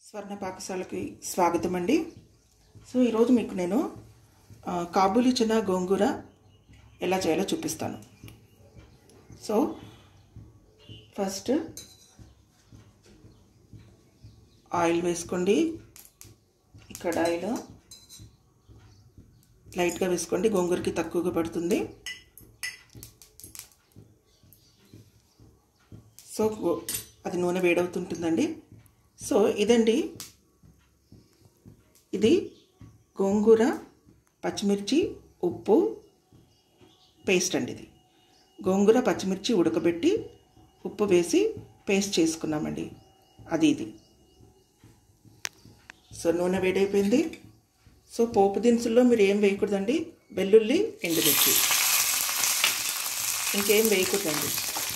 స్వర్ణ పాకశాలకి స్వాగతం అండి సో ఈరోజు మీకు నేను ఆ, కాబూలీ చిన్న గోంగూర ఎలా చేయాలో చూపిస్తాను సో ఫస్ట్ ఆయిల్ వేసుకోండి ఈ కడాయిలో లైట్గా వేసుకోండి గోంగూరకి తక్కువగా పడుతుంది సో గో- అది నూనె వేడవుతుంటుందండి సో ఇదండి ఇది గోంగూర పచ్చిమిర్చి ఉప్పు పేస్ట్ అండి ఇది గోంగూర పచ్చిమిర్చి ఉడకబెట్టి ఉప్పు వేసి పేస్ట్ చేసుకున్నామండి అది ఇది సో నూనె వేడైపోయింది సో పోపు దినుసుల్లో మీరు ఏం వేయకూడదండి వెల్లుల్లి ఎండుమిర్చి ఇంకేం వేయకూడదండి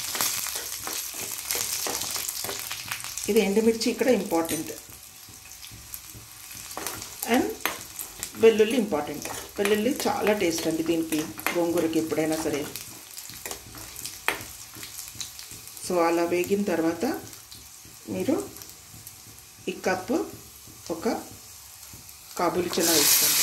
ఇది ఎండుమిర్చి ఇక్కడ ఇంపార్టెంట్ అండ్ వెల్లుల్లి ఇంపార్టెంట్ వెల్లుల్లి చాలా టేస్ట్ అండి దీనికి గోంగూరకి ఎప్పుడైనా సరే సో అలా వేగిన తర్వాత మీరు ఈ కప్పు ఒక కాబూలి చెన వేసుకోండి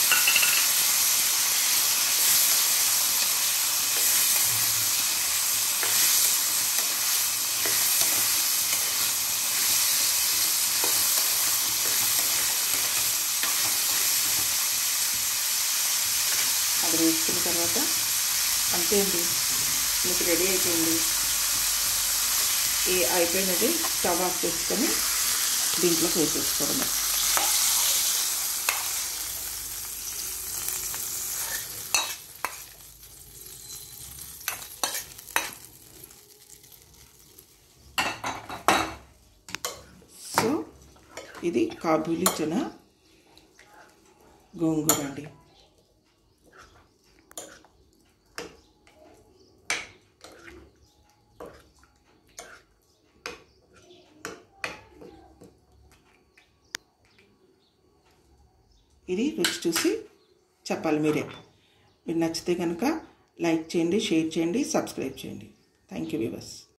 అది వేసుకున్న తర్వాత అంతే అండి మీకు రెడీ అయిపోయింది ఈ అయిపోయినది స్టవ్ ఆఫ్ చేసుకొని దీంట్లోకి వేసేసుకోవడమే సో ఇది కాబూలీ చనా గోంగూర అండి ఇది రుచి చూసి చెప్పాలి మీరే మీరు నచ్చితే కనుక లైక్ చేయండి షేర్ చేయండి సబ్స్క్రైబ్ చేయండి థ్యాంక్ యూ వివర్స్